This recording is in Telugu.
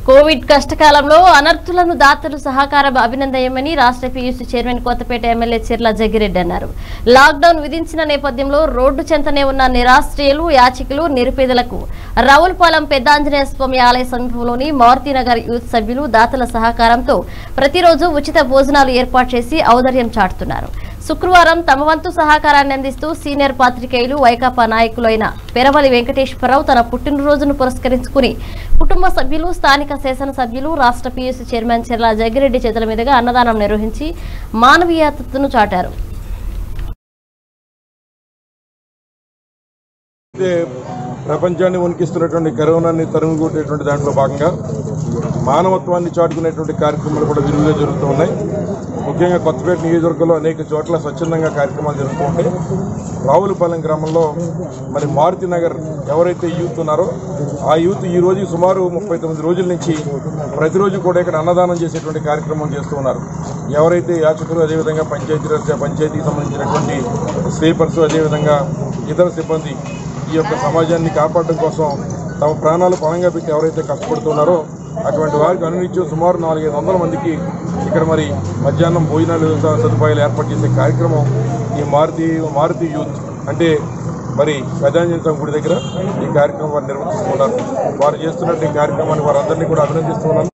కోవిడ్ కష్టకాలంలో అనర్థులను దాతలు సహకారం అభినందనీయమని రాష్ట్ర PUC chairman Kothapeta MLA Chirla Jaggireddy అన్నారు లాక్డౌన్ విధించిన నేపథ్యంలో రోడ్డు చెంతనే ఉన్న నిరాశ్రయులు యాచికులు నిరుపేదలకు రావులపాలెం పెద్ద ఆంజనేయ స్వామి ఆలయ సమీపంలోని మారుతినగర్ యూత్ సభ్యులు దాతల సహకారంతో ప్రతిరోజు ఉచిత భోజనాలు ఏర్పాటు చేసి ఔదర్యం చాటుతున్నారు శుక్రవారం తమ వంతు సహకారాన్ని అందిస్తూ సీనియర్ పాత్రికేయులు వైకాపా నాయకులైన పెరవలి వెంకటేశ్వరరావు తన పుట్టినరోజును పురస్కరించుకుని కుటుంబ సభ్యులు స్థానిక శాసనసభ్యులు రాష్ట్ర పీయూసీ చైర్మన్ చెర్ల జగ్గిరెడ్డి చేతుల మీదుగా అన్నదానం నిర్వహించి మానవీయతను చాటారు అయితే ప్రపంచాన్ని వణికిస్తున్నటువంటి కరోనాని తరిమి కొట్టేటువంటి దాంట్లో భాగంగా మానవత్వాన్ని చాటుకునేటువంటి కార్యక్రమాలు కూడా విరివిగా జరుగుతూ ఉన్నాయి ముఖ్యంగా కొత్తపేట నియోజకవర్గంలో అనేక చోట్ల స్వచ్ఛందంగా కార్యక్రమాలు జరుగుతూ ఉంటాయి రావులపాలెం గ్రామంలో మరి మారుతి నగర్ ఎవరైతే యూత్ ఉన్నారో ఆ యూత్ ఈ రోజు సుమారు ముప్పై తొమ్మిది రోజుల నుంచి ప్రతిరోజు కూడా ఇక్కడ అన్నదానం చేసేటువంటి కార్యక్రమం చేస్తూ ఉన్నారు ఎవరైతే యాచకులు అదేవిధంగా పంచాయతీరాజ్ పంచాయతీకి సంబంధించినటువంటి స్వీపర్స్ అదేవిధంగా ఇతర సిబ్బంది ఈ యొక్క సమాజాన్ని కాపాడడం కోసం తమ ప్రాణాలు పణంగా పెట్టి ఎవరైతే కష్టపడుతున్నారో అటువంటి వారికి అనునిత్యం సుమారు నాలుగైదు వందల మందికి ఇక్కడ మరి మధ్యాహ్నం భోజనాలు స- సదుపాయాలు ఏర్పాటు చేసే కార్యక్రమం ఈ మారుతి మారుతి యూత్ అంటే మరి గజాంజన స్వామి గుడి దగ్గర ఈ కార్యక్రమం వారు నిర్వహిస్తున్నారు వారు చేస్తున్నటువంటి ఈ కార్యక్రమాన్ని వారందరినీ కూడా అభినందిస్తున్నాను